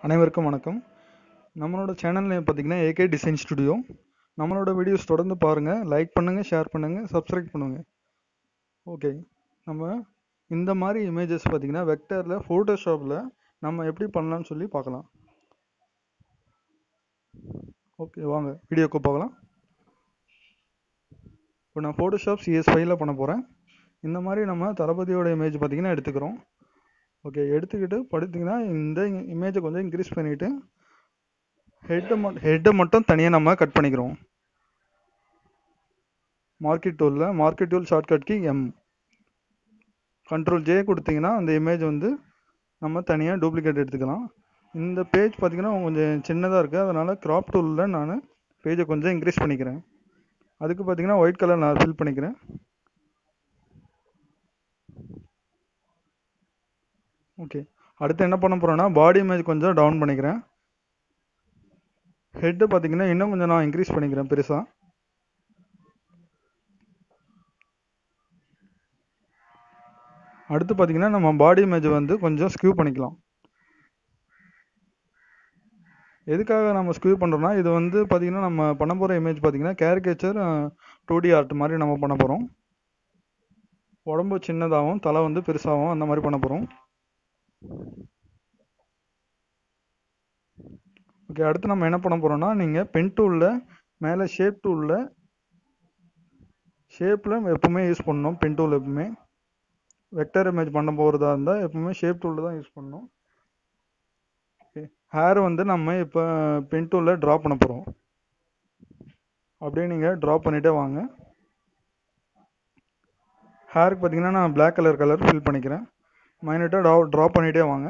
அனைவருக்கும் வணக்கம் நம்மளோட சேனல் நேம் பார்த்தீங்கன்னா ஏகே டிசைன் ஸ்டுடியோ நம்மளோட வீடியோஸ் தொடர்ந்து பாருங்கள் லைக் பண்ணுங்கள் ஷேர் பண்ணுங்கள் சப்ஸ்கிரைப் பண்ணுங்கள் ஓகே நம்ம இந்த மாதிரி இமேஜஸ் பார்த்தீங்கன்னா வெக்டரில் ஃபோட்டோஷாப்பில் நம்ம எப்படி பண்ணலாம்னு சொல்லி பார்க்கலாம் ஓகே வாங்க வீடியோக்கு போகலாம் இப்போ நான் ஃபோட்டோஷாப் சிஎஸ் ஃபைவ்ல பண்ண போகிறேன் இந்த மாதிரி நம்ம தளபதியோட இமேஜ் பார்த்தீங்கன்னா எடுத்துக்கிறோம் ஓகே எடுத்துக்கிட்டு படுத்திங்கன்னா இந்த இமேஜை கொஞ்சம் இன்க்ரீஸ் பண்ணிவிட்டு ஹெட்டை மட் ஹெட்டை மட்டும் தனியாக நம்ம கட் பண்ணிக்கிறோம் மார்க்கெட் டூலில் market tool shortcut key M control J கொடுத்தீங்கன்னா அந்த இமேஜ் வந்து நம்ம தனியாக டூப்ளிகேட் எடுத்துக்கலாம் இந்த பேஜ் பார்த்திங்கன்னா கொஞ்சம் சின்னதாக இருக்குது அதனால் க்ராப் டூலில் நான் பேஜை கொஞ்சம் இன்க்ரீஸ் பண்ணிக்கிறேன் அதுக்கு பார்த்திங்கன்னா ஒயிட் கலர் நான் ஃபில் பண்ணிக்கிறேன் ஓகே அடுத்து என்ன பண்ண போகிறேன்னா பாடி இமேஜ் கொஞ்சம் டவுன் பண்ணிக்கிறேன் ஹெட்டு பார்த்தீங்கன்னா இன்னும் கொஞ்சம் நான் இன்க்ரீஸ் பண்ணிக்கிறேன் பெருசாக அடுத்து பார்த்தீங்கன்னா நம்ம பாடி இமேஜ் வந்து கொஞ்சம் ஸ்கியூ பண்ணிக்கலாம் எதுக்காக நம்ம ஸ்கியூ பண்ணுறோம்னா இது வந்து பார்த்திங்கன்னா நம்ம பண்ண போகிற இமேஜ் பார்த்திங்கன்னா கேரிகேச்சர் டூ டி ஆர்ட் மாதிரி நம்ம பண்ண போகிறோம் உடம்பு சின்னதாகவும் தலை வந்து பெருசாகவும் அந்த மாதிரி பண்ண போகிறோம் ஓகே அடுத்து நம்ம என்ன பண்ண போகிறோம்னா நீங்கள் பென் டூலில் மேலே ஷேப் டூலில் ஷேப்பில் எப்பவுமே யூஸ் பண்ணணும் பென் டூல் எப்பவுமே வெக்டர் இமேஜ் பண்ண போகிறதா இருந்தால் எப்பவுமே ஷேப் டூலில் தான் யூஸ் பண்ணணும் ஓகே ஹேர் வந்து நம்ம இப்போ பென் டூலில் ட்ரா பண்ண போகிறோம் அப்படியே நீங்கள் ட்ரா பண்ணிகிட்டே வாங்க ஹேருக்கு பார்த்தீங்கன்னா நான் பிளாக் கலர் கலர் ஃபில் பண்ணிக்கிறேன் மைனட்டாக ட்ரா ட்ரா பண்ணிகிட்டே வாங்க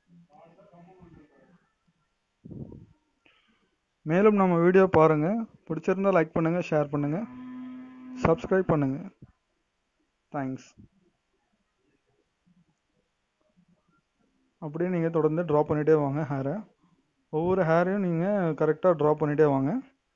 மேலும் நம்ம வீடியோ பாருங்கள் பிடிச்சிருந்தா லைக் பண்ணுங்கள் ஷேர் பண்ணுங்கள் சப்ஸ்கிரைப் பண்ணுங்கள் தேங்க்ஸ் அப்படியே நீங்கள் தொடர்ந்து ட்ரா பண்ணிகிட்டே வாங்க ஹேரை ஒவ்வொரு ஹேரையும் நீங்கள் கரெக்டாக ட்ரா பண்ணிகிட்டே வாங்க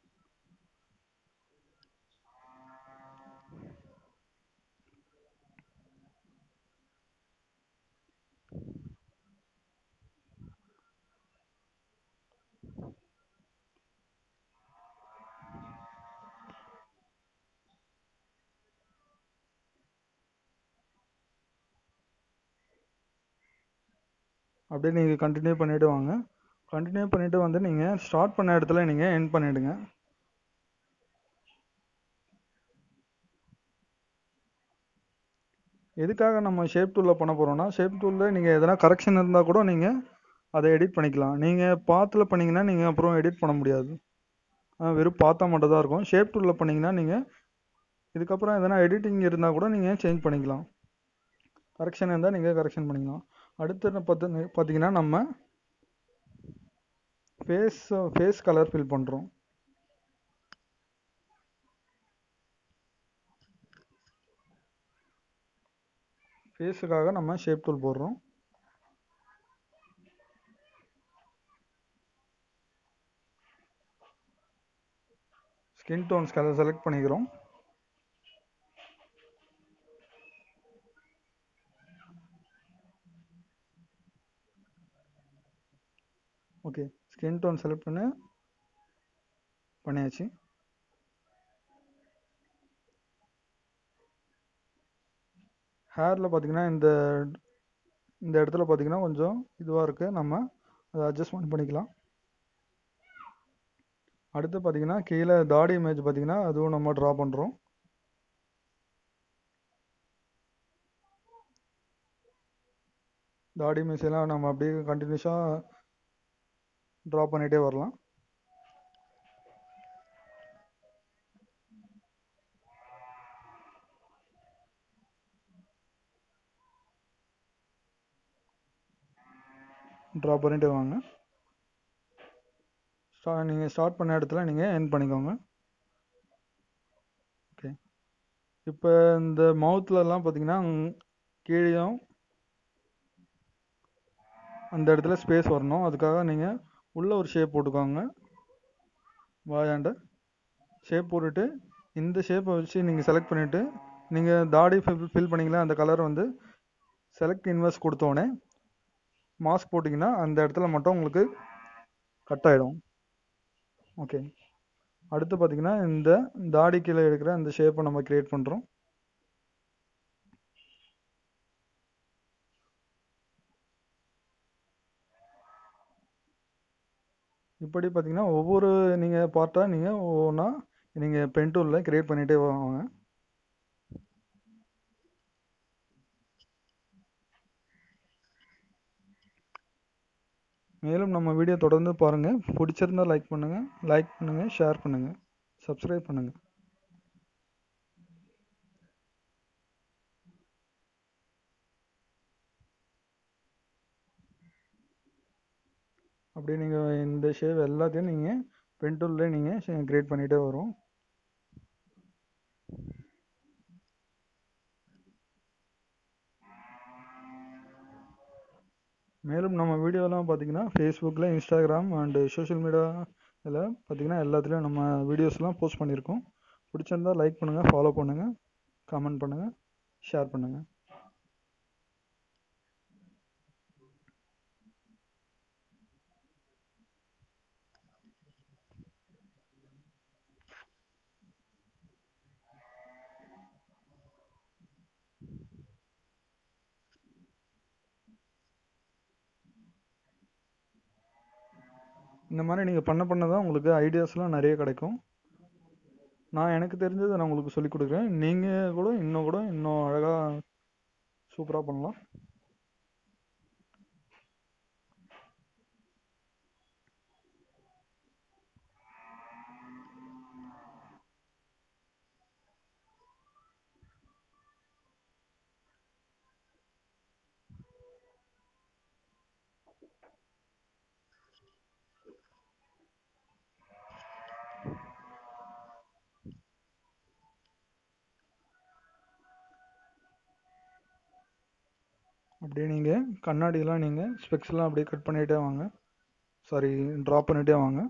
அப்படியே நீங்கள் கண்டினியூ பண்ணிவிட்டு வாங்க கண்டினியூ பண்ணிவிட்டு வந்து நீங்கள் ஸ்டார்ட் பண்ண இடத்துல நீங்கள் எண்ட் பண்ணிவிடுங்க எதுக்காக நம்ம ஷேப் டூலில் பண்ண போகிறோம்னா ஷேப் டூலில் நீங்கள் எதனா கரெக்ஷன் இருந்தால் கூட நீங்கள் அதை எடிட் பண்ணிக்கலாம் நீங்கள் பாத்தில் பண்ணிங்கன்னா நீங்கள் அப்புறம் எடிட் பண்ண முடியாது வெறும் பார்த்தா மட்டும் தான் இருக்கும் ஷேப் டூலில் பண்ணிங்கன்னா நீங்கள் இதுக்கப்புறம் எதனா எடிட்டிங் இருந்தால் கூட நீங்கள் சேஞ்ச் பண்ணிக்கலாம் கரெக்ஷன் இருந்தால் நீங்கள் கரெக்ஷன் பண்ணிக்கலாம் அடுத்து பார்த்து பார்த்தீங்கன்னா நம்ம ஃபேஸ் ஃபேஸ் கலர் ஃபில் பண்ணுறோம் ஃபேஸுக்காக நம்ம ஷேப் டூல் போடுறோம் ஸ்கின் டோன்ஸ் கலர் செலக்ட் பண்ணிக்கிறோம் ஓகே ஸ்கின் டோன் செலக்ட் பண்ண பண்ணியாச்சு ஹேரில் பார்த்தீங்கன்னா இந்த இந்த இடத்துல பார்த்தீங்கன்னா கொஞ்சம் இதுவாக இருக்குது நம்ம அதை அட்ஜஸ்ட்மெண்ட் பண்ணிக்கலாம் அடுத்து பார்த்தீங்கன்னா கீழே தாடி இமேஜ் பார்த்தீங்கன்னா அதுவும் நம்ம ட்ரா பண்ணுறோம் தாடி இமேஜ் எல்லாம் நம்ம அப்படியே கண்டினியூஸாக ட்ரா பண்ணிகிட்டே வரலாம் ட்ரா பண்ணிகிட்டே வாங்க ஸ்டா நீங்கள் ஸ்டார்ட் பண்ண இடத்துல நீங்கள் என் பண்ணிக்கோங்க ஓகே இப்போ இந்த மவுத்லலாம் பார்த்தீங்கன்னா கீழேயும் அந்த இடத்துல ஸ்பேஸ் வரணும் அதுக்காக நீங்கள் உள்ளே ஒரு ஷேப் போட்டுக்கோங்க வாயாண்ட ஷேப் போட்டுட்டு இந்த ஷேப்பை வச்சு நீங்கள் செலக்ட் பண்ணிவிட்டு நீங்கள் தாடி ஃபில் ஃபில் பண்ணிங்களா அந்த கலர் வந்து செலக்ட் இன்வெஸ்ட் கொடுத்தோடனே மாஸ்க் போட்டிங்கன்னா அந்த இடத்துல மட்டும் உங்களுக்கு கட் ஆகிடும் ஓகே அடுத்து பார்த்தீங்கன்னா இந்த தாடி கீழே இருக்கிற அந்த ஷேப்பை நம்ம கிரியேட் பண்ணுறோம் இப்படி பார்த்தீங்கன்னா ஒவ்வொரு நீங்கள் பார்ட்டாக நீங்கள் ஒவ்வொன்றா நீங்கள் பென் டூலில் கிரியேட் பண்ணிகிட்டே வாங்க மேலும் நம்ம வீடியோ தொடர்ந்து பாருங்கள் பிடிச்சிருந்தா லைக் பண்ணுங்கள் லைக் பண்ணுங்கள் ஷேர் பண்ணுங்கள் சப்ஸ்கிரைப் பண்ணுங்கள் அப்படியே நீங்கள் இந்த ஷேப் எல்லாத்தையும் நீங்கள் பென் டூல்லே நீங்கள் கிரியேட் பண்ணிகிட்டே வரும் மேலும் நம்ம வீடியோலாம் பார்த்தீங்கன்னா ஃபேஸ்புக்கில் இன்ஸ்டாகிராம் அண்டு சோஷியல் மீடியாவில் பார்த்தீங்கன்னா எல்லாத்துலேயும் நம்ம வீடியோஸ்லாம் போஸ்ட் பண்ணியிருக்கோம் பிடிச்சிருந்தா லைக் பண்ணுங்கள் ஃபாலோ பண்ணுங்கள் கமெண்ட் பண்ணுங்கள் ஷேர் பண்ணுங்கள் இந்த மாதிரி நீங்கள் பண்ண பண்ண தான் உங்களுக்கு ஐடியாஸ்லாம் நிறைய கிடைக்கும் நான் எனக்கு தெரிஞ்சதை நான் உங்களுக்கு சொல்லிக் கொடுக்குறேன் நீங்கள் கூட இன்னும் கூட இன்னும் அழகாக சூப்பராக பண்ணலாம் அப்படியே நீங்கள் கண்ணாடியெலாம் நீங்கள் ஸ்பெக்ஸ்லாம் அப்படியே கட் பண்ணிகிட்டே வாங்க சாரி ட்ரா பண்ணிகிட்டே வாங்க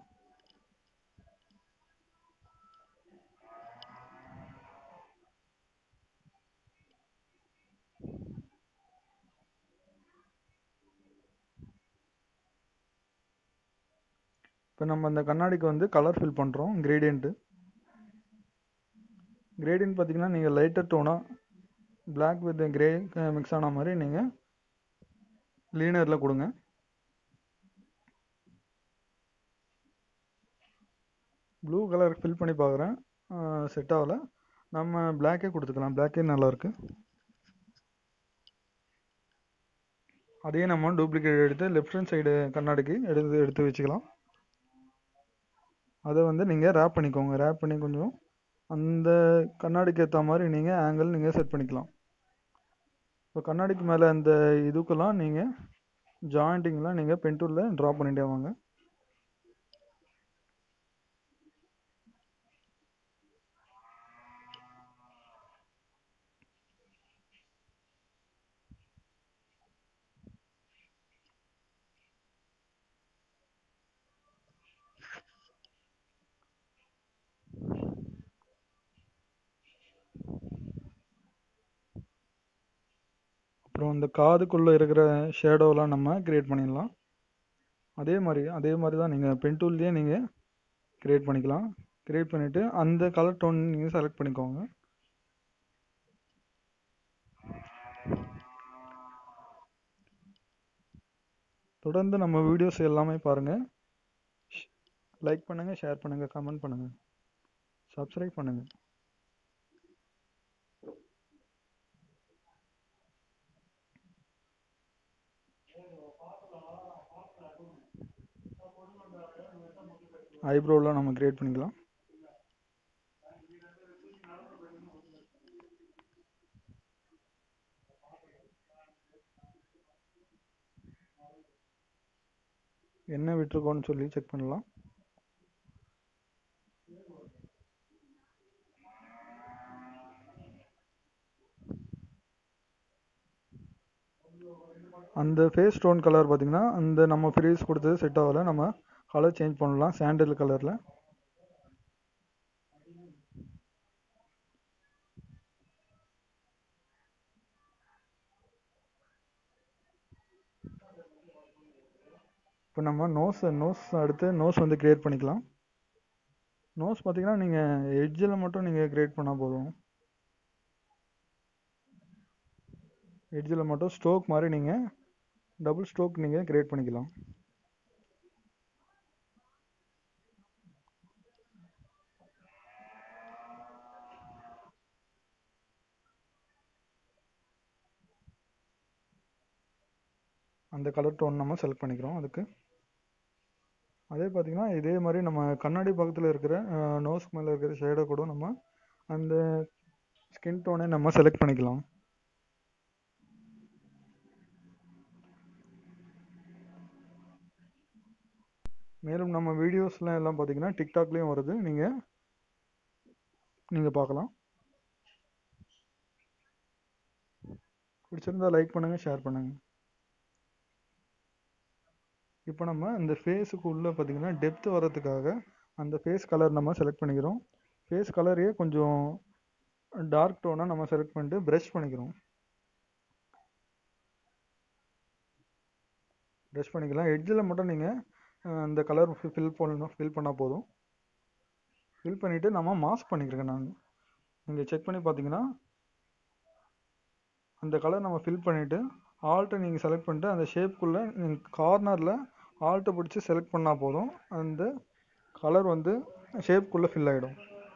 இப்போ நம்ம அந்த கண்ணாடிக்கு வந்து கலர் ஃபில் பண்ணுறோம் கிரேடியண்ட்டு கிரேடியன்ட் பார்த்தீங்கன்னா நீங்கள் லைட்டர் டோனாக பிளாக் வித் கிரே மிக்ஸ் ஆன மாதிரி நீங்கள் லீனரில் கொடுங்க ப்ளூ கலர் ஃபில் பண்ணி பார்க்குறேன் செட் ஆகலை நம்ம பிளாக்கே கொடுத்துக்கலாம் பிளாக்கே நல்லாயிருக்கு அதையே நம்ம டூப்ளிகேட் எடுத்து லெஃப்ட் ஹேண்ட் சைடு கண்ணாடிக்கு எடுத்து எடுத்து வச்சுக்கலாம் அதை வந்து நீங்கள் ரேப் பண்ணிக்கோங்க ரேப் பண்ணி கொஞ்சம் அந்த கண்ணாடிக்கு ஏற்ற மாதிரி நீங்கள் ஆங்கிள் நீங்கள் செட் பண்ணிக்கலாம் இப்போ கண்ணாடிக்கு மேலே அந்த இதுக்கெல்லாம் நீங்கள் ஜாயிண்டிங்லாம் நீங்கள் பென்டூலில் ட்ரா பண்ணிட்டே வாங்க அப்புறம் இந்த காதுக்குள்ளே இருக்கிற ஷேடோலாம் நம்ம கிரியேட் பண்ணிடலாம் அதே மாதிரி அதே மாதிரி தான் நீங்கள் பென் டூல்லையே நீங்கள் கிரியேட் பண்ணிக்கலாம் கிரியேட் பண்ணிவிட்டு அந்த கலர் டோன் நீங்கள் செலக்ட் பண்ணிக்கோங்க தொடர்ந்து நம்ம வீடியோஸ் எல்லாமே பாருங்கள் லைக் பண்ணுங்கள் ஷேர் பண்ணுங்கள் கமெண்ட் பண்ணுங்கள் சப்ஸ்கிரைப் பண்ணுங்கள் ஐப்ரோலாம் நம்ம கிரியேட் பண்ணிக்கலாம் என்ன விட்டுருக்கோன்னு சொல்லி செக் பண்ணலாம் அந்த ஃபேஸ் டோன் கலர் பார்த்தீங்கன்னா அந்த நம்ம ஃப்ரீஸ் கொடுத்தது செட் ஆகலை நம்ம கலர் சேஞ்ச் பண்ணலாம் சாண்டில் கலரில் இப்போ நம்ம நோஸ் நோஸ் அடுத்து நோஸ் வந்து கிரியேட் பண்ணிக்கலாம் நோஸ் பார்த்தீங்கன்னா நீங்கள் எட்ஜில் மட்டும் நீங்கள் கிரியேட் பண்ணால் போதும் எட்ஜில் மட்டும் ஸ்ட்ரோக் மாதிரி நீங்கள் டபுள் ஸ்ட்ரோக் நீங்கள் கிரியேட் பண்ணிக்கலாம் அந்த கலர் டோன் நம்ம செலக்ட் பண்ணிக்கிறோம் அதுக்கு அதே பார்த்திங்கன்னா இதே மாதிரி நம்ம கண்ணாடி பக்கத்தில் இருக்கிற நோஸ்க்கு மேலே இருக்கிற ஷேடை கூட நம்ம அந்த ஸ்கின் டோனை நம்ம செலக்ட் பண்ணிக்கலாம் மேலும் நம்ம வீடியோஸ்லாம் எல்லாம் பார்த்தீங்கன்னா டிக்டாக்லேயும் வருது நீங்கள் நீங்கள் பார்க்கலாம் பிடிச்சிருந்தா லைக் பண்ணுங்கள் ஷேர் பண்ணுங்கள் இப்போ நம்ம இந்த ஃபேஸுக்கு உள்ளே பார்த்தீங்கன்னா டெப்த் வர்றதுக்காக அந்த ஃபேஸ் கலர் நம்ம செலக்ட் பண்ணிக்கிறோம் ஃபேஸ் கலரையே கொஞ்சம் டார்க் டோனாக நம்ம செலக்ட் பண்ணிட்டு ப்ரஷ் பண்ணிக்கிறோம் ப்ரஷ் பண்ணிக்கலாம் எட்ஜில் மட்டும் நீங்கள் அந்த கலர் ஃபில் பண்ணணும் ஃபில் பண்ணால் போதும் ஃபில் பண்ணிவிட்டு நம்ம மாஸ்க் பண்ணிக்கிறேன் நான் நீங்கள் செக் பண்ணி பார்த்தீங்கன்னா அந்த கலர் நம்ம ஃபில் பண்ணிவிட்டு ஆல்ட்டை நீங்கள் செலக்ட் பண்ணிட்டு அந்த ஷேப்புக்குள்ளே நீங்கள் கார்னரில் ஆல்ட்டை பிடிச்சி செலக்ட் பண்ணால் போதும் அந்த கலர் வந்து ஷேப்புக்குள்ளே ஃபில் ஆகிடும்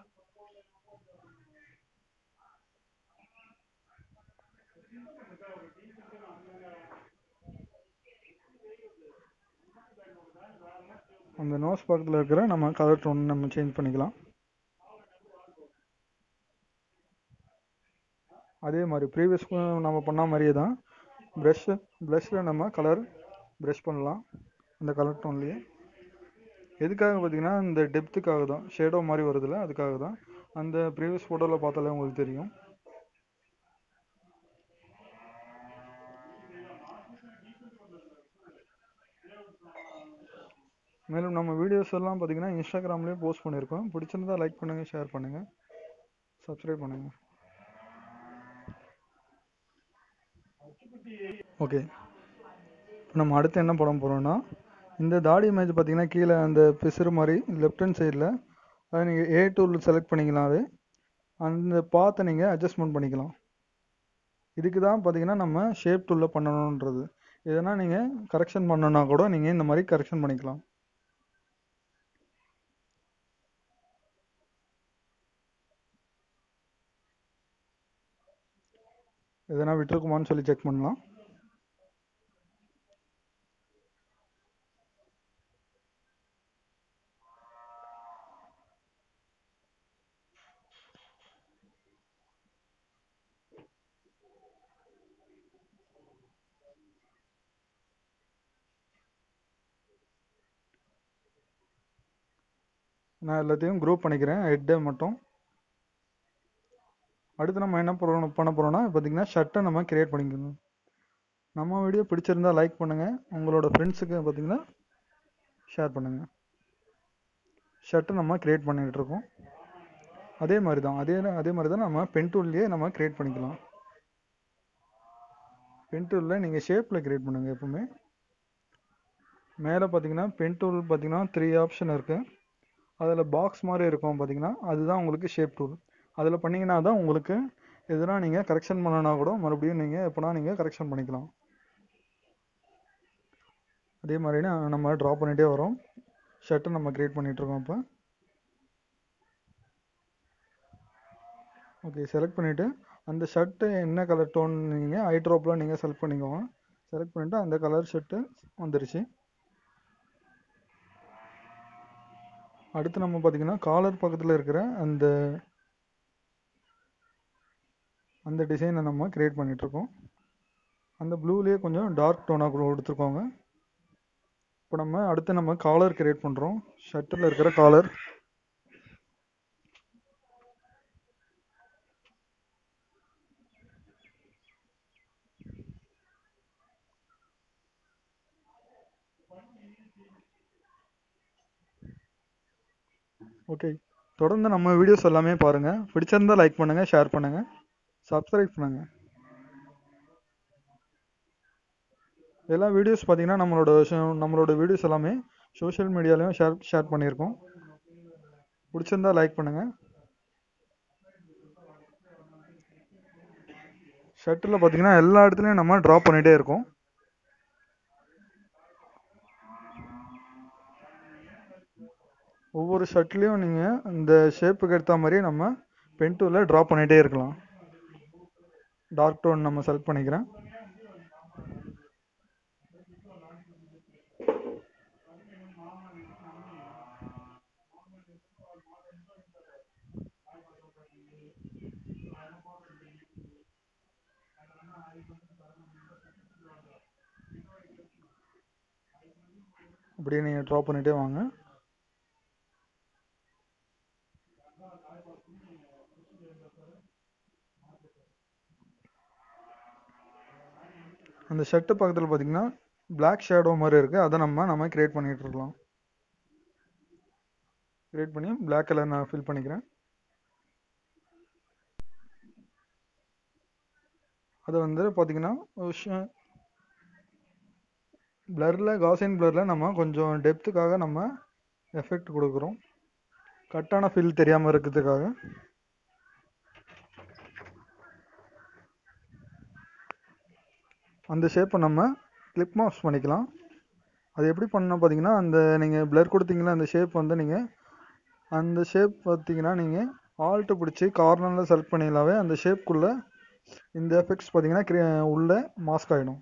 அந்த நோஸ் பக்கத்தில் இருக்கிற நம்ம கலர் டோன் நம்ம சேஞ்ச் பண்ணிக்கலாம் அதே மாதிரி ப்ரீவியஸ் நம்ம பண்ண மாதிரியே தான் ப்ரெஷ்ஷு ப்ளஷில் நம்ம கலர் ப்ரஷ் பண்ணலாம் அந்த கலர் டோன்லேயே எதுக்காக பார்த்தீங்கன்னா இந்த டெப்த்துக்காக தான் ஷேடோ மாதிரி வருதுல்ல அதுக்காக தான் அந்த ப்ரீவியஸ் ஃபோட்டோவில் பார்த்தாலே உங்களுக்கு தெரியும் மேலும் நம்ம வீடியோஸ் எல்லாம் பார்த்தீங்கன்னா இன்ஸ்டாகிராம்லேயே போஸ்ட் பண்ணியிருக்கோம் பிடிச்சிருந்தா லைக் பண்ணுங்கள் ஷேர் பண்ணுங்கள் சப்ஸ்கிரைப் பண்ணுங்கள் ஓகே இப்போ நம்ம அடுத்து என்ன பண்ண போகிறோம்னா இந்த தாடி இமேஜ் பார்த்தீங்கன்னா கீழே அந்த பிசுறு மாதிரி லெஃப்ட் ஹேண்ட் சைடில் அதை நீங்கள் ஏ டூல் செலக்ட் பண்ணிங்கனாவே அந்த பாத்தை நீங்கள் அட்ஜஸ்ட்மெண்ட் பண்ணிக்கலாம் இதுக்கு தான் பார்த்தீங்கன்னா நம்ம ஷேப் டூலில் பண்ணணுன்றது எதனா நீங்கள் கரெக்ஷன் பண்ணணுன்னா கூட நீங்கள் இந்த மாதிரி கரெக்ஷன் பண்ணிக்கலாம் எதனா விட்டுருக்குமான்னு சொல்லி செக் பண்ணலாம் நான் எல்லாத்தையும் குரூப் பண்ணிக்கிறேன் ஹெட்டை மட்டும் அடுத்து நம்ம என்ன பண்ண பண்ண போகிறோம்னா பார்த்தீங்கன்னா ஷர்ட்டை நம்ம கிரியேட் பண்ணிக்கணும் நம்ம வீடியோ பிடிச்சிருந்தா லைக் பண்ணுங்கள் உங்களோட ஃப்ரெண்ட்ஸுக்கு பார்த்தீங்கன்னா ஷேர் பண்ணுங்கள் ஷர்ட்டை நம்ம கிரியேட் பண்ணிகிட்டு இருக்கோம் அதே மாதிரி தான் அதே அதே மாதிரி தான் நம்ம பென் டூல்லையே நம்ம கிரியேட் பண்ணிக்கலாம் பென் டூலில் நீங்கள் ஷேப்பில் கிரியேட் பண்ணுங்கள் எப்பவுமே மேலே பார்த்தீங்கன்னா பென் டூல் பார்த்தீங்கன்னா த்ரீ ஆப்ஷன் இருக்குது அதில் பாக்ஸ் மாதிரி இருக்கும் பார்த்தீங்கன்னா அதுதான் உங்களுக்கு ஷேப் டூல் அதில் பண்ணிங்கன்னா தான் உங்களுக்கு எதுனா நீங்கள் கரெக்ஷன் பண்ணனா கூட மறுபடியும் நீங்கள் எப்போனா நீங்கள் கரெக்ஷன் பண்ணிக்கலாம் அதே மாதிரி நம்ம ட்ரா பண்ணிகிட்டே வரோம் ஷர்ட்டை நம்ம க்ரியேட் பண்ணிகிட்ருக்கோம் இப்போ ஓகே செலக்ட் பண்ணிவிட்டு அந்த ஷர்ட்டு என்ன கலர் டோன் நீங்கள் ஐ ட்ராப்பில் நீங்கள் செலக்ட் பண்ணிக்கோங்க செலக்ட் பண்ணிவிட்டு அந்த கலர் ஷர்ட்டு வந்துருச்சு அடுத்து நம்ம பார்த்தீங்கன்னா காலர் பக்கத்தில் இருக்கிற அந்த அந்த டிசைனை நம்ம க்ரியேட் பண்ணிகிட்ருக்கோம் அந்த ப்ளூலேயே கொஞ்சம் டார்க் டோனாக கூட கொடுத்துருக்கோங்க இப்போ நம்ம அடுத்து நம்ம காலர் க்ரியேட் பண்ணுறோம் ஷர்ட்டில் இருக்கிற காலர் ஓகே தொடர்ந்து நம்ம வீடியோஸ் எல்லாமே பாருங்கள் பிடிச்சிருந்தா லைக் பண்ணுங்கள் ஷேர் பண்ணுங்கள் சப்ஸ்கிரைப் பண்ணுங்கள் எல்லா வீடியோஸ் பார்த்தீங்கன்னா நம்மளோட ஷோ- நம்மளோட வீடியோஸ் எல்லாமே சோஷியல் மீடியாலையும் ஷேர் ஷேர் பண்ணியிருக்கோம் பிடிச்சிருந்தா லைக் பண்ணுங்கள் ஷர்ட்டில் பார்த்தீங்கன்னா எல்லா இடத்துலையும் நம்ம ட்ராப் பண்ணிகிட்டே இருக்கோம் ஒவ்வொரு ஷர்ட்லேயும் நீங்கள் இந்த ஷேப்புக்கு ஏற்ற மாதிரி நம்ம பென் டூவில் ட்ரா பண்ணிகிட்டே இருக்கலாம் டார்க் டோன் நம்ம செலக்ட் பண்ணிக்கிறேன் அப்படியே நீங்கள் ட்ரா பண்ணிகிட்டே வாங்க அந்த ஷர்ட்டு பக்கத்தில் பார்த்தீங்கன்னா பிளாக் ஷேடோ மாதிரி இருக்குது அதை நம்ம நம்ம கிரியேட் பண்ணிகிட்டு இருக்கலாம் கிரியேட் பண்ணி பிளாக் கலர் நான் ஃபில் பண்ணிக்கிறேன் அது வந்து பார்த்தீங்கன்னா பிளரில் காசின் பிளரில் நம்ம கொஞ்சம் டெப்த்துக்காக நம்ம எஃபெக்ட் கொடுக்குறோம் கட்டான ஃபீல் தெரியாமல் இருக்கிறதுக்காக அந்த ஷேப்பை நம்ம கிளிப் மார்க்ஸ் பண்ணிக்கலாம் அது எப்படி பண்ணணும் பார்த்தீங்கன்னா அந்த நீங்கள் பிளர் கொடுத்தீங்களா அந்த ஷேப் வந்து நீங்கள் அந்த ஷேப் பார்த்தீங்கன்னா நீங்கள் ஆல்ட்டு பிடிச்சி கார்னரில் செலக்ட் பண்ணிங்களாவே அந்த ஷேப்குள்ளே இந்த எஃபெக்ட்ஸ் பார்த்தீங்கன்னா கிரி உள்ளே மாஸ்க் ஆகிடும்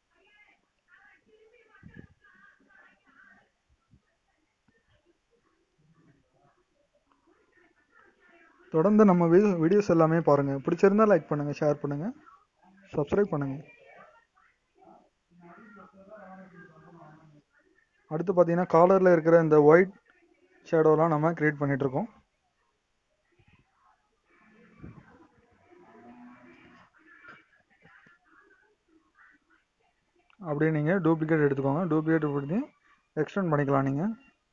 தொடர்ந்து நம்ம வீ வீடியோஸ் எல்லாமே பாருங்கள் பிடிச்சிருந்தா லைக் பண்ணுங்கள் ஷேர் பண்ணுங்கள் சப்ஸ்கிரைப் பண்ணுங்கள் அடுத்து பார்த்தீங்கன்னா காலரில் இருக்கிற இந்த ஒயிட் ஷேடோலாம் நம்ம க்ரியேட் பண்ணிகிட்ருக்கோம் அப்படியே நீங்கள் டூப்ளிகேட் எடுத்துக்கோங்க டூப்ளிகேட் எடுத்து எக்ஸ்டெண்ட் பண்ணிக்கலாம் நீங்கள்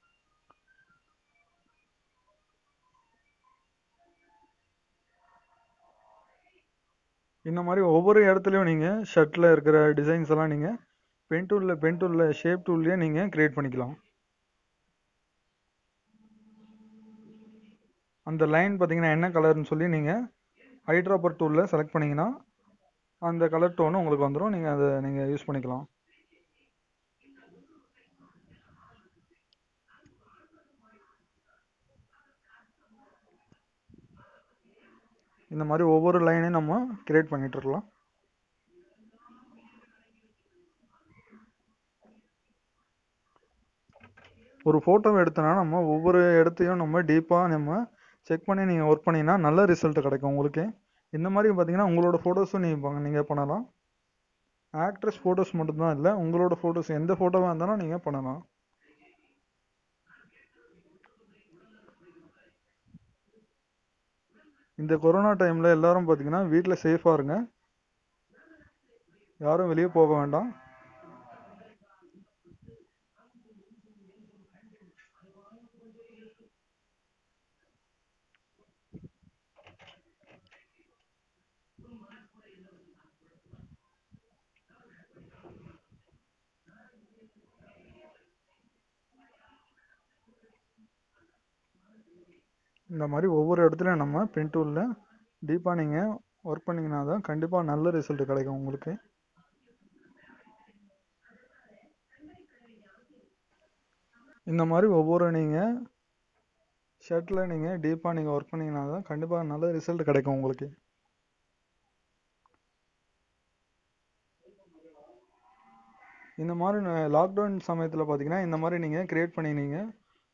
இந்த மாதிரி ஒவ்வொரு இடத்துலையும் நீங்கள் ஷர்ட்டில் இருக்கிற டிசைன்ஸ் எல்லாம் நீங்கள் பென் டூலில் பென் டூலில் ஷேப் டூல்லையே நீங்கள் க்ரியேட் பண்ணிக்கலாம் அந்த லைன் பார்த்தீங்கன்னா என்ன கலர்னு சொல்லி நீங்கள் ஐட்ராப்பர் டூலில் செலக்ட் பண்ணிங்கன்னா அந்த கலர் டோனு உங்களுக்கு வந்துடும் நீங்கள் அதை நீங்கள் யூஸ் பண்ணிக்கலாம் இந்த மாதிரி ஒவ்வொரு லைனையும் நம்ம கிரியேட் பண்ணிட்டு இருக்கலாம் ஒரு ஃபோட்டோவை எடுத்தோன்னா நம்ம ஒவ்வொரு இடத்தையும் நம்ம டீப்பாக நம்ம செக் பண்ணி நீங்கள் ஒர்க் பண்ணிங்கன்னா நல்ல ரிசல்ட் கிடைக்கும் உங்களுக்கு இந்த மாதிரி பார்த்தீங்கன்னா உங்களோட ஃபோட்டோஸும் நீங்கள் நீங்கள் பண்ணலாம் ஆக்ட்ரஸ் ஃபோட்டோஸ் மட்டும்தான் இல்லை உங்களோட ஃபோட்டோஸ் எந்த ஃபோட்டோவாக இருந்தாலும் நீங்கள் பண்ணலாம் இந்த கொரோனா டைமில் எல்லாரும் பார்த்தீங்கன்னா வீட்டில் சேஃபாக இருங்க யாரும் வெளியே போக வேண்டாம் இந்த மாதிரி ஒவ்வொரு இடத்துலையும் நம்ம பிரிண்ட் டூலில் டீப்பாக நீங்கள் ஒர்க் பண்ணிங்கன்னா தான் கண்டிப்பாக நல்ல ரிசல்ட் கிடைக்கும் உங்களுக்கு இந்த மாதிரி ஒவ்வொரு நீங்கள் ஷர்ட்டில் நீங்கள் டீப்பாக நீங்கள் ஒர்க் பண்ணிங்கன்னா தான் கண்டிப்பாக நல்ல ரிசல்ட் கிடைக்கும் உங்களுக்கு இந்த மாதிரி லாக்டவுன் சமயத்தில் பார்த்தீங்கன்னா இந்த மாதிரி நீங்கள் க்ரியேட் பண்ணி நீங்கள்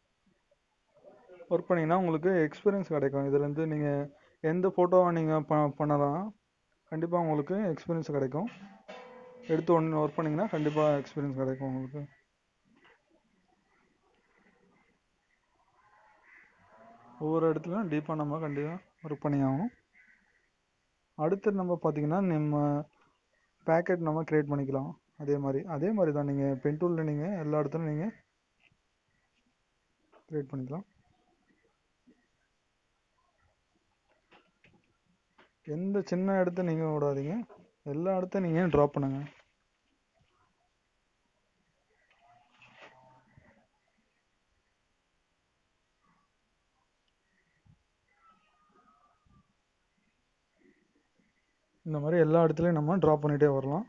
ஒர்க் பண்ணிங்கன்னா உங்களுக்கு எக்ஸ்பீரியன்ஸ் கிடைக்கும் இதுலேருந்து நீங்கள் எந்த ஃபோட்டோவை நீங்கள் ப பண்ணலாம் கண்டிப்பாக உங்களுக்கு எக்ஸ்பீரியன்ஸ் கிடைக்கும் எடுத்து ஒன்று ஒர்க் பண்ணிங்கன்னா கண்டிப்பாக எக்ஸ்பீரியன்ஸ் கிடைக்கும் உங்களுக்கு ஒவ்வொரு இடத்துலையும் டீப்பாக நம்ம கண்டிப்பாக ஒர்க் பண்ணி ஆகணும் அடுத்து நம்ம பார்த்தீங்கன்னா நம்ம பேக்கெட் நம்ம க்ரியேட் பண்ணிக்கலாம் அதே மாதிரி அதே மாதிரி தான் நீங்கள் பென் டூலில் நீங்கள் எல்லா இடத்துலையும் நீங்கள் க்ரியேட் பண்ணிக்கலாம் எந்த சின்ன இடத்த நீங்கள் விடாதீங்க எல்லா இடத்தையும் நீங்கள் ட்ராப் பண்ணுங்கள் இந்த மாதிரி எல்லா இடத்துலையும் நம்ம ட்ரா பண்ணிகிட்டே வரலாம்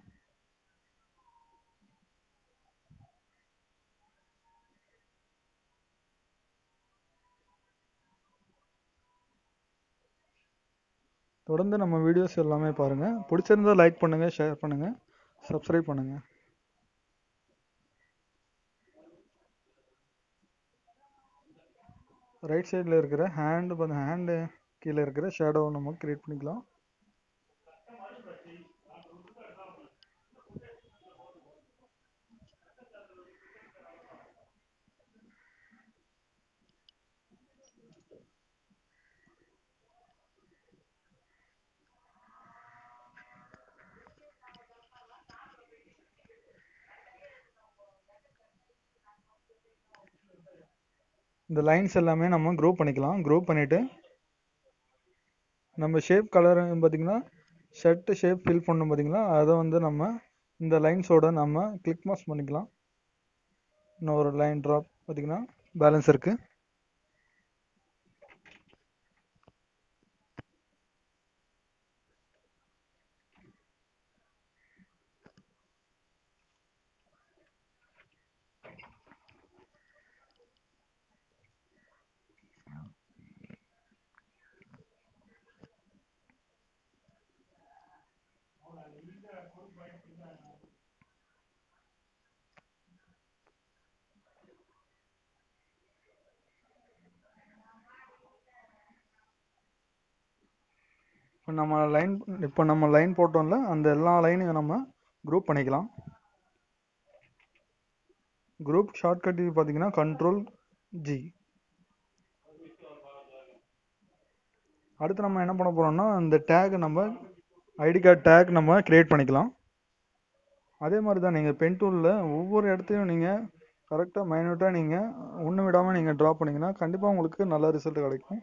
தொடர்ந்து நம்ம வீடியோஸ் எல்லாமே பாருங்கள் பிடிச்சிருந்தா லைக் பண்ணுங்கள் ஷேர் பண்ணுங்கள் சப்ஸ்கிரைப் பண்ணுங்கள் ரைட் சைடில் இருக்கிற ஹேண்டு ஹேண்டு கீழே இருக்கிற ஷேடோவை நம்ம கிரியேட் பண்ணிக்கலாம் இந்த லைன்ஸ் எல்லாமே நம்ம குரூப் பண்ணிக்கலாம் குரூப் பண்ணிவிட்டு நம்ம ஷேப் கலர் பார்த்திங்கன்னா ஷர்ட்டு ஷேப் ஃபில் பண்ணணும் பார்த்தீங்களா அதை வந்து நம்ம இந்த லைன்ஸோட நம்ம கிளிக் மாஸ் பண்ணிக்கலாம் இன்னும் ஒரு லைன் ட்ராப் பார்த்திங்கன்னா பேலன்ஸ் இருக்குது இப்போ நம்ம லைன் இப்போ நம்ம லைன் போட்டோம்ல அந்த எல்லா லைனையும் நம்ம குரூப் பண்ணிக்கலாம் குரூப் ஷார்ட்கட் பார்த்தீங்கன்னா கண்ட்ரோல் ஜி அடுத்து நம்ம என்ன பண்ண போகிறோம்னா இந்த டேக் நம்ம ஐடி கார்டு டேக் நம்ம க்ரியேட் பண்ணிக்கலாம் அதே மாதிரி தான் நீங்கள் பென் டூலில் ஒவ்வொரு இடத்தையும் நீங்கள் கரெக்டாக மைனூட்டாக நீங்கள் ஒன்று விடாமல் நீங்கள் ட்ரா பண்ணிங்கன்னா கண்டிப்பாக உங்களுக்கு நல்ல ரிசல்ட் கிடைக்கும்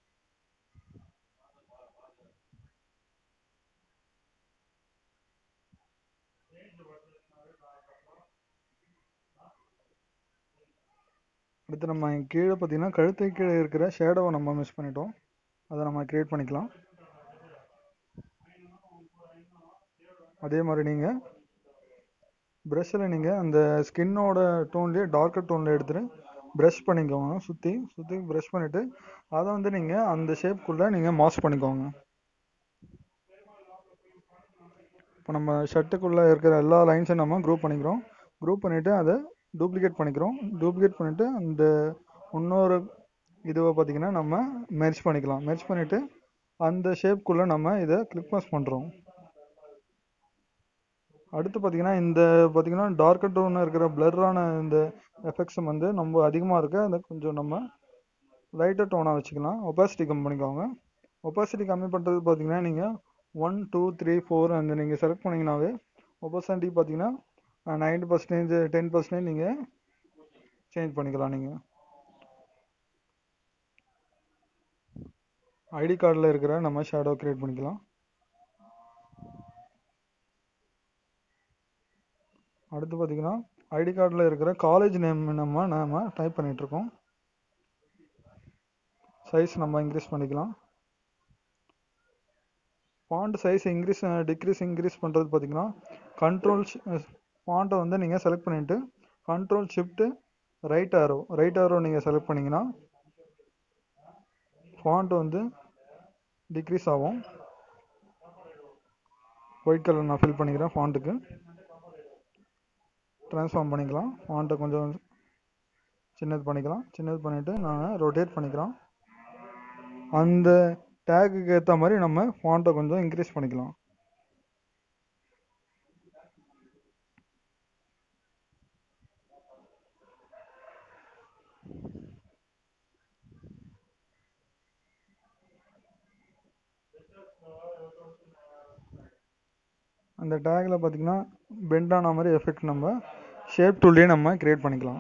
அடுத்து நம்ம கீழே பார்த்தீங்கன்னா கழுத்து கீழே இருக்கிற ஷேடோவை நம்ம மிஸ் பண்ணிட்டோம் அதை நம்ம க்ரியேட் பண்ணிக்கலாம் அதே மாதிரி நீங்கள் ப்ரஷ்ஷில் நீங்கள் அந்த ஸ்கின்னோட டோன்லேயே டார்க்கர் டோனில் எடுத்துகிட்டு ப்ரஷ் பண்ணிக்கோங்க சுற்றி சுற்றி ப்ரஷ் பண்ணிவிட்டு அதை வந்து நீங்கள் அந்த ஷேப்குள்ளே நீங்கள் மாஸ் பண்ணிக்கோங்க இப்போ நம்ம ஷர்ட்டுக்குள்ளே இருக்கிற எல்லா லைன்ஸையும் நம்ம குரூப் பண்ணிக்கிறோம் குரூப் பண்ணிவிட்டு அதை டூப்ளிகேட் பண்ணிக்கிறோம் டூப்ளிகேட் பண்ணிவிட்டு அந்த இன்னொரு இதுவை பார்த்திங்கன்னா நம்ம மெர்ச் பண்ணிக்கலாம் மெர்ச் பண்ணிவிட்டு அந்த ஷேப்குள்ளே நம்ம இதை கிளிக் பாஸ் பண்ணுறோம் அடுத்து பார்த்திங்கன்னா இந்த பார்த்திங்கன்னா டார்க்கர் டோன் இருக்கிற பிளர்ரான இந்த எஃபெக்ட்ஸ் வந்து நம்ம அதிகமாக இருக்குது அதை கொஞ்சம் நம்ம லைட்டாக டோனாக வச்சுக்கலாம் ஒப்பாசிட்டி கம்மி பண்ணிக்கோங்க ஒப்பாசிட்டி கம்மி பண்ணுறது பார்த்திங்கன்னா நீங்கள் ஒன் டூ த்ரீ ஃபோர் அந்த நீங்கள் செலக்ட் பண்ணிங்கனாவே ஒப்பாசிட்டி பார்த்திங்கன்னா நைன்டி பர்சன்டேஜ் டென் பர்சன்டேஜ் நீங்கள் சேஞ்ச் பண்ணிக்கலாம் நீங்கள் ஐடி கார்டில் இருக்கிற நம்ம ஷேடோ க்ரியேட் பண்ணிக்கலாம் அடுத்து பார்த்தீங்கன்னா ஐடி கார்டில் இருக்கிற காலேஜ் நேம் நம்ம நம்ம டைப் பண்ணிகிட்ருக்கோம் சைஸ் நம்ம இன்க்ரீஸ் பண்ணிக்கலாம் font size increase decrease increase பண்ணுறது பார்த்தீங்கன்னா கண்ட்ரோல் ஃபாண்ட்டை வந்து நீங்கள் செலக்ட் பண்ணிவிட்டு control shift right arrow right arrow நீங்கள் செலக்ட் பண்ணிங்கன்னா ஃபாண்ட் வந்து டிக்ரீஸ் ஆகும் ஒயிட் கலர் நான் ஃபில் பண்ணிக்கிறேன் ஃபாண்ட்டுக்கு ட்ரான்ஸ்ஃபார்ம் பண்ணிக்கலாம் ஃபாண்ட்டை கொஞ்சம் சின்னது பண்ணிக்கலாம் சின்னது பண்ணிவிட்டு நான் ரொட்டேட் பண்ணிக்கிறோம் அந்த டேக்குக்கு ஏற்ற மாதிரி நம்ம ஃபாண்ட்டை கொஞ்சம் இன்க்ரீஸ் பண்ணிக்கலாம் அந்த டேக்கில் பார்த்தீங்கன்னா பெண்ட் ஆன மாதிரி எஃபெக்ட் நம்ம ஷேப் டூல்லேயே நம்ம க்ரியேட் பண்ணிக்கலாம்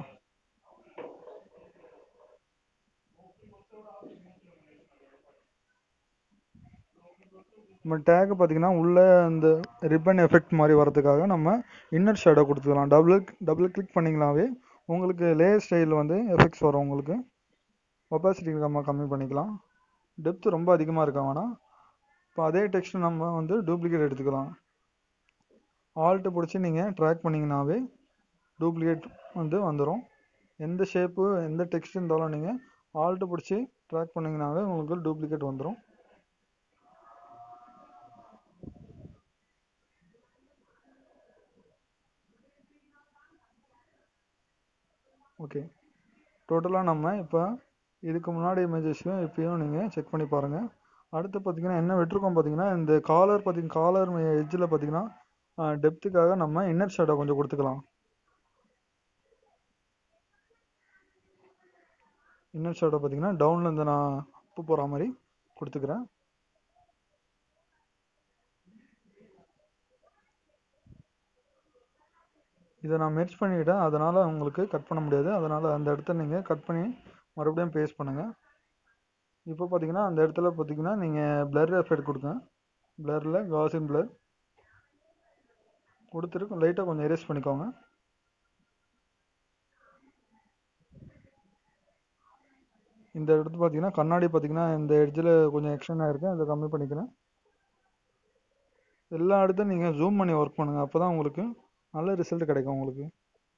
நம்ம டேக்கு பார்த்தீங்கன்னா உள்ளே அந்த ரிப்பன் எஃபெக்ட் மாதிரி வரதுக்காக நம்ம இன்னர் ஷேடோ கொடுத்துக்கலாம் டபுள் டபுள் கிளிக் பண்ணிங்கனாவே உங்களுக்கு லேயர் ஸ்டைல் வந்து எஃபெக்ட்ஸ் வரும் உங்களுக்கு ஒப்பாசிட்டி நம்ம கம்மி பண்ணிக்கலாம் டெப்த் ரொம்ப அதிகமாக இருக்க வேணாம் இப்போ அதே டெக்ஸ்ட் நம்ம வந்து டூப்ளிகேட் எடுத்துக்கலாம் ஆல்ட்டு பிடிச்சி நீங்கள் ட்ராக் பண்ணிங்கனாவே டூப்ளிகேட் வந்து வந்துடும் எந்த ஷேப்பு எந்த டெக்ஸ்ட் இருந்தாலும் நீங்கள் ஆல்ட்டு பிடிச்சி ட்ராக் பண்ணிங்கனாவே உங்களுக்கு டூப்ளிகேட் வந்துடும் ஓகே டோட்டலாக நம்ம இப்போ இதுக்கு முன்னாடி இமேஜஸையும் இப்பயும் நீங்கள் செக் பண்ணி பாருங்கள் அடுத்து பார்த்தீங்கன்னா என்ன விட்டுருக்கோம் பார்த்தீங்கன்னா இந்த காலர் பார்த்தீங்க காலர் எட்ஜில் பார்த்தீங்கன்னா டெப்த்துக்காக நம்ம இன்னர் ஷேடோ கொஞ்சம் கொடுத்துக்கலாம் இன்னர் ஷேடோ பார்த்தீங்கன்னா டவுன்லேருந்து நான் அப்பு போகிற மாதிரி கொடுத்துக்கிறேன் இதை நான் மெர்ச் பண்ணிவிட்டேன் அதனால் உங்களுக்கு கட் பண்ண முடியாது அதனால் அந்த இடத்த நீங்கள் கட் பண்ணி மறுபடியும் பேஸ்ட் பண்ணுங்கள் இப்போ பார்த்தீங்கன்னா அந்த இடத்துல பார்த்தீங்கன்னா நீங்கள் பிளர் எஃபெக்ட் கொடுங்க பிளரில் காசின் பிளர் கொடுத்துட்டு லைட்டாக கொஞ்சம் எரேஸ் பண்ணிக்கோங்க இந்த இடத்து பார்த்தீங்கன்னா கண்ணாடி பார்த்தீங்கன்னா இந்த எட்ஜில் கொஞ்சம் எக்ஸ்டன் ஆகிருக்கு அதை கம்மி பண்ணிக்கிறேன் எல்லா இடத்தையும் நீங்கள் ஜூம் பண்ணி ஒர்க் பண்ணுங்கள் அப்போ தான் உங்களுக்கு நல்ல ரிசல்ட் கிடைக்கும் உங்களுக்கு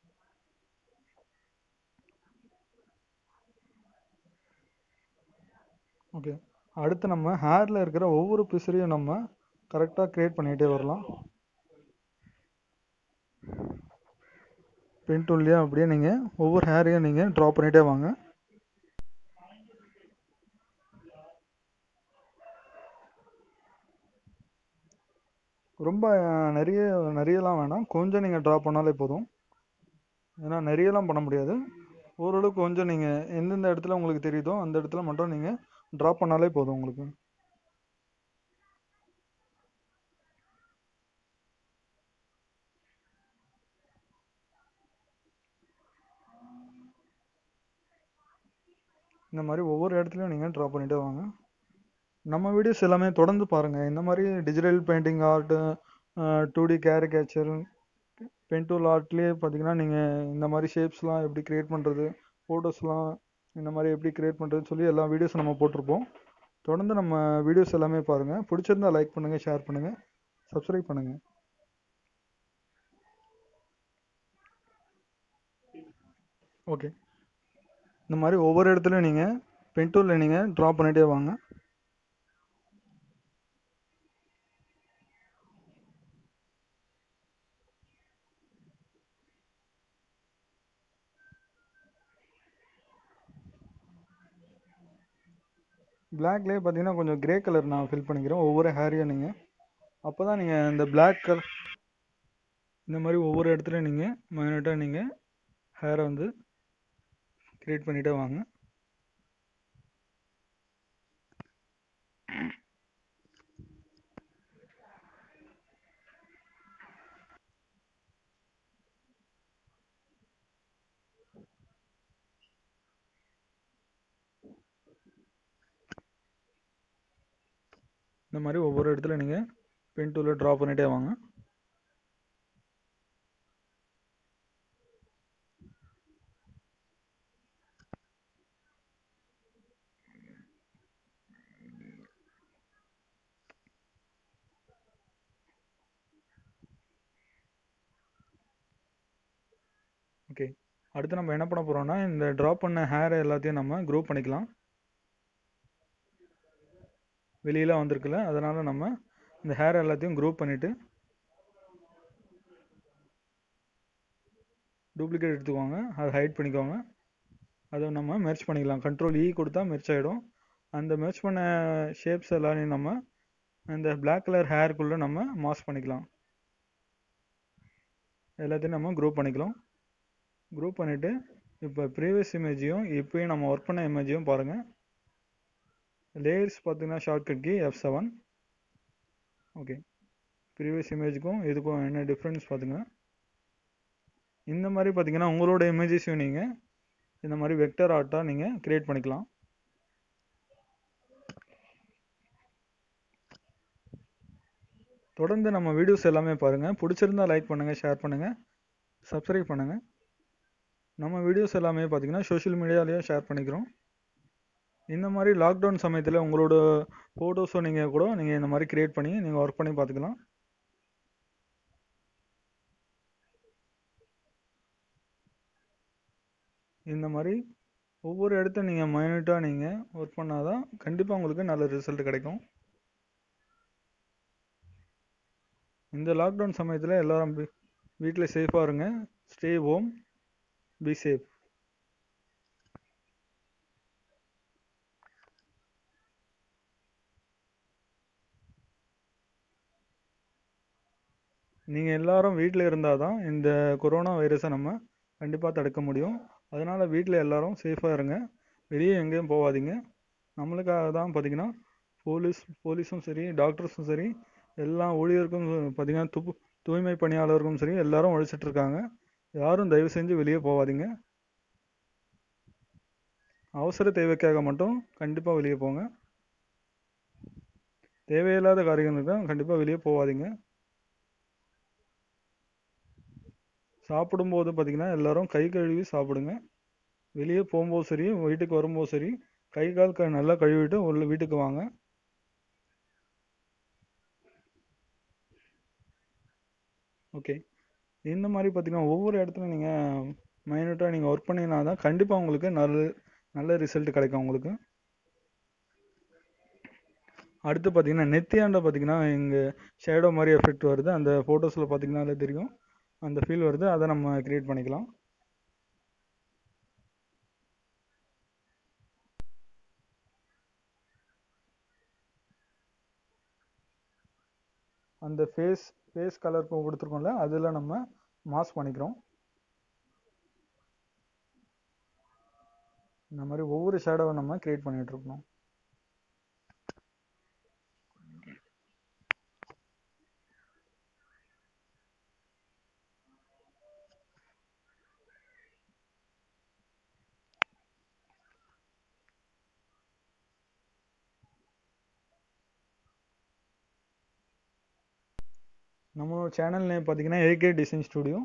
ஓகே அடுத்து நம்ம ஹேரில் இருக்கிற ஒவ்வொரு பிசுரையும் நம்ம கரெக்டாக க்ரியேட் பண்ணிகிட்டே வரலாம் பென் டூல்லையே அப்படியே நீங்கள் ஒவ்வொரு ஹேரையும் நீங்கள் ட்ரா பண்ணிகிட்டே வாங்க ரொம்ப நிறைய நிறையலாம் வேணாம் கொஞ்சம் நீங்கள் ட்ரா பண்ணாலே போதும் ஏன்னா நிறையலாம் பண்ண முடியாது ஓரளவுக்கு கொஞ்சம் நீங்கள் எந்தெந்த இடத்துல உங்களுக்கு தெரியுதோ அந்த இடத்துல மட்டும் நீங்கள் ட்ரா பண்ணாலே போதும் உங்களுக்கு இந்த மாதிரி ஒவ்வொரு இடத்துலையும் நீங்கள் ட்ரா பண்ணிகிட்டே வாங்க நம்ம வீடியோஸ் எல்லாமே தொடர்ந்து பாருங்கள் இந்த மாதிரி digital painting art two D caricature pen tool ஆர்ட்லேயே பார்த்தீங்கன்னா நீங்கள் இந்த மாதிரி ஷேப்ஸ்லாம் எப்படி க்ரியேட் பண்ணுறது ஃபோட்டோஸ்லாம் இந்த மாதிரி எப்படி க்ரியேட் பண்ணுறதுன்னு சொல்லி எல்லா வீடியோஸும் நம்ம போட்டிருப்போம் தொடர்ந்து நம்ம வீடியோஸ் எல்லாமே பாருங்கள் பிடிச்சிருந்தா லைக் பண்ணுங்கள் ஷேர் பண்ணுங்கள் சப்ஸ்கிரைப் பண்ணுங்கள் ஓகே இந்த மாதிரி ஒவ்வொரு இடத்துலையும் நீங்கள் பென் டூலில் நீங்கள் ட்ரா பண்ணிகிட்டே வாங்க பிளாக்லேயே பார்த்தீங்கன்னா கொஞ்சம் கிரே கலர் நான் ஃபில் பண்ணிக்கிறேன் ஒவ்வொரு ஹேரையும் நீங்கள் அப்போ தான் நீங்கள் இந்த பிளாக் கலர் இந்த மாதிரி ஒவ்வொரு இடத்துலையும் நீங்கள் மைனட்டாக நீங்கள் ஹேரை வந்து க்ரியேட் பண்ணிகிட்டே வாங்க இந்த மாதிரி ஒவ்வொரு இடத்துல நீங்கள் பென் டூலில் ட்ரா பண்ணிகிட்டே வாங்க ஓகே அடுத்து நம்ம என்ன பண்ண போகிறோம்னா இந்த ட்ரா பண்ண ஹேர் எல்லாத்தையும் நம்ம குரூப் பண்ணிக்கலாம் வெளியில் வந்திருக்குல்ல அதனால் நம்ம இந்த ஹேர் எல்லாத்தையும் குரூப் பண்ணிவிட்டு டூப்ளிகேட் எடுத்துக்கோங்க அதை ஹைட் பண்ணிக்கோங்க அதை நம்ம மெர்ச் பண்ணிக்கலாம் கண்ட்ரோல் இ கொடுத்தா மெர்ச் ஆகிடும் அந்த மெர்ச் பண்ண ஷேப்ஸ் எல்லாரையும் நம்ம இந்த பிளாக் கலர் ஹேருக்குள்ளே நம்ம மாஸ் பண்ணிக்கலாம் எல்லாத்தையும் நம்ம குரூப் பண்ணிக்கலாம் குரூப் பண்ணிவிட்டு இப்போ ப்ரீவியஸ் இமேஜையும் இப்போயும் நம்ம ஒர்க் பண்ண இமேஜையும் பாருங்கள் லேயர்ஸ் பார்த்தீங்கன்னா shortcut key F seven okay previous இமேஜுக்கும் இதுக்கும் என்ன டிஃப்ரென்ஸ் பார்த்துங்க இந்த மாதிரி பார்த்தீங்கன்னா உங்களோட இமேஜஸையும் நீங்கள் இந்த மாதிரி வெக்டர் ஆர்ட்டாக நீங்கள் க்ரியேட் பண்ணிக்கலாம் தொடர்ந்து நம்ம வீடியோஸ் எல்லாமே பாருங்கள் பிடிச்சிருந்தா லைக் பண்ணுங்கள் ஷேர் பண்ணுங்கள் சப்ஸ்கிரைப் பண்ணுங்கள் நம்ம வீடியோஸ் எல்லாமே பார்த்தீங்கன்னா சோஷியல் மீடியாலேயும் ஷேர் பண்ணிக்கிறோம் இந்த மாதிரி லாக்டவுன் சமயத்தில் உங்களோட ஃபோட்டோஸும் நீங்கள் கூட நீங்கள் இந்த மாதிரி கிரியேட் பண்ணி நீங்கள் ஒர்க் பண்ணி பார்த்துக்கலாம் இந்த மாதிரி ஒவ்வொரு இடத்த நீங்கள் மைனூட்டாக நீங்கள் ஒர்க் பண்ணால் தான் கண்டிப்பாக உங்களுக்கு நல்ல ரிசல்ட் கிடைக்கும் இந்த லாக்டவுன் சமயத்தில் எல்லாரும் வீட்டில் சேஃபாக இருங்க ஸ்டே ஹோம் பி சேஃப் நீங்கள் எல்லாரும் வீட்டில் இருந்தால் தான் இந்த கொரோனா வைரஸை நம்ம கண்டிப்பாக தடுக்க முடியும் அதனால் வீட்டில் எல்லாரும் சேஃபாக இருங்க வெளியே எங்கேயும் போகாதீங்க நம்மளுக்காக தான் பார்த்தீங்கன்னா போலீஸ் போலீஸும் சரி டாக்டர்ஸும் சரி எல்லா ஊழியருக்கும் பார்த்தீங்கன்னா து தூய்மை பணியாளருக்கும் சரி எல்லாரும் உழைச்சிட்டு இருக்காங்க யாரும் தயவு செஞ்சு வெளியே போகாதீங்க அவசர தேவைக்காக மட்டும் கண்டிப்பாக வெளியே போங்க தேவையில்லாத காரியங்களுக்கு கண்டிப்பாக வெளியே போகாதீங்க சாப்பிடும்போது பார்த்தீங்கன்னா எல்லாரும் கை கழுவி சாப்பிடுங்க வெளியே போகும்போது சரி வீட்டுக்கு வரும்போது சரி கை கால் க நல்லா கழுவிட்டு உள்ள வீட்டுக்கு வாங்க ஓகே இந்த மாதிரி பார்த்தீங்கன்னா ஒவ்வொரு இடத்துல நீங்கள் மைனூட்டாக நீங்கள் ஒர்க் பண்ணினா தான் கண்டிப்பாக உங்களுக்கு நல்ல நல்ல ரிசல்ட் கிடைக்கும் உங்களுக்கு அடுத்து பார்த்தீங்கன்னா நெத்தியாண்ட பார்த்தீங்கன்னா இங்கே ஷேடோ மாதிரி எஃபெக்ட் வருது அந்த ஃபோட்டோஸில் பார்த்தீங்கன்னாலே தெரியும் அந்த ஃபீல் வருது அதை நம்ம கிரியேட் பண்ணிக்கலாம் அந்த ஃபேஸ் ஃபேஸ் கலர் கொடுத்துருக்கோம்ல அதில் நம்ம மாஸ்க் பண்ணிக்கிறோம் இந்த மாதிரி ஒவ்வொரு ஷேடோவை நம்ம கிரியேட் பண்ணிட்டு இருக்கணும் நம்மளோட சேனல் நேம் பார்த்தீங்கன்னா ஏகே டிசைன் ஸ்டுடியோ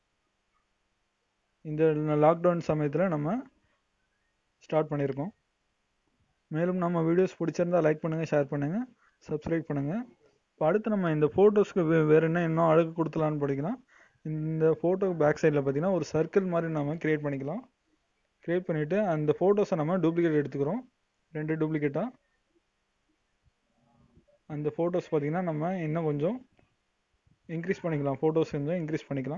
இந்த லாக்டவுன் சமயத்தில் நம்ம ஸ்டார்ட் பண்ணியிருக்கோம் மேலும் நம்ம வீடியோஸ் பிடிச்சிருந்தா லைக் பண்ணுங்கள் ஷேர் பண்ணுங்கள் சப்ஸ்கிரைப் பண்ணுங்கள் இப்போ அடுத்து நம்ம இந்த ஃபோட்டோஸ்க்கு வே வேறு என்ன இன்னும் அழகு கொடுத்துலான்னு படிக்கலாம் இந்த ஃபோட்டோ பேக் சைடில் பார்த்தீங்கன்னா ஒரு சர்க்கிள் மாதிரி நம்ம கிரியேட் பண்ணிக்கலாம் கிரியேட் பண்ணிவிட்டு அந்த ஃபோட்டோஸை நம்ம டூப்ளிகேட் எடுத்துக்கிறோம் ரெண்டு டூப்ளிகேட்டாக அந்த ஃபோட்டோஸ் பார்த்தீங்கன்னா நம்ம இன்னும் கொஞ்சம் இன்க்ரீஸ் பண்ணிக்கலாம் ஃபோட்டோஸ் கொஞ்சம் இன்க்ரீஸ் பண்ணிக்கலாம்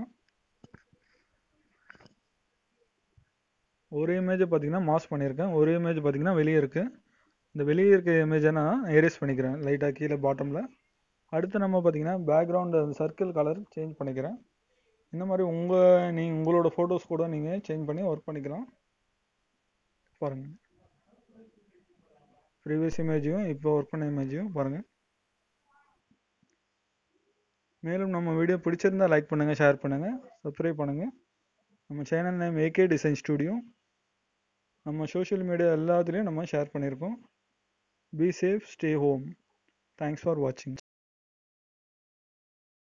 ஒரு இமேஜை பார்த்தீங்கன்னா மாஸ் பண்ணியிருக்கேன் ஒரு இமேஜ் பார்த்தீங்கன்னா வெளியே இருக்குது இந்த வெளியே இருக்க இமேஜை நான் எரேஸ் பண்ணிக்கிறேன் லைட்டாக கீழே பாட்டமில் அடுத்து நம்ம பார்த்தீங்கன்னா பேக்ரவுண்ட் அந்த சர்க்கிள் கலர் சேஞ்ச் பண்ணிக்கிறேன் இந்த மாதிரி உங்கள் நீ உங்களோட ஃபோட்டோஸ் கூட நீங்கள் சேஞ்ச் பண்ணி ஒர்க் பண்ணிக்கலாம் பாருங்கள் ப்ரீவியஸ் இமேஜையும் இப்போ ஒர்க் பண்ண இமேஜையும் பாருங்கள் மேலும் நம்ம வீடியோ பிடிச்சிருந்தா லைக் பண்ணுங்கள் ஷேர் பண்ணுங்கள் சப்ஸ்கிரைப் பண்ணுங்கள் நம்ம channel name AK design studio நம்ம சோஷியல் மீடியா எல்லாத்துலேயும் நம்ம ஷேர் பண்ணியிருக்கோம் be safe stay home thanks for வாட்சிங்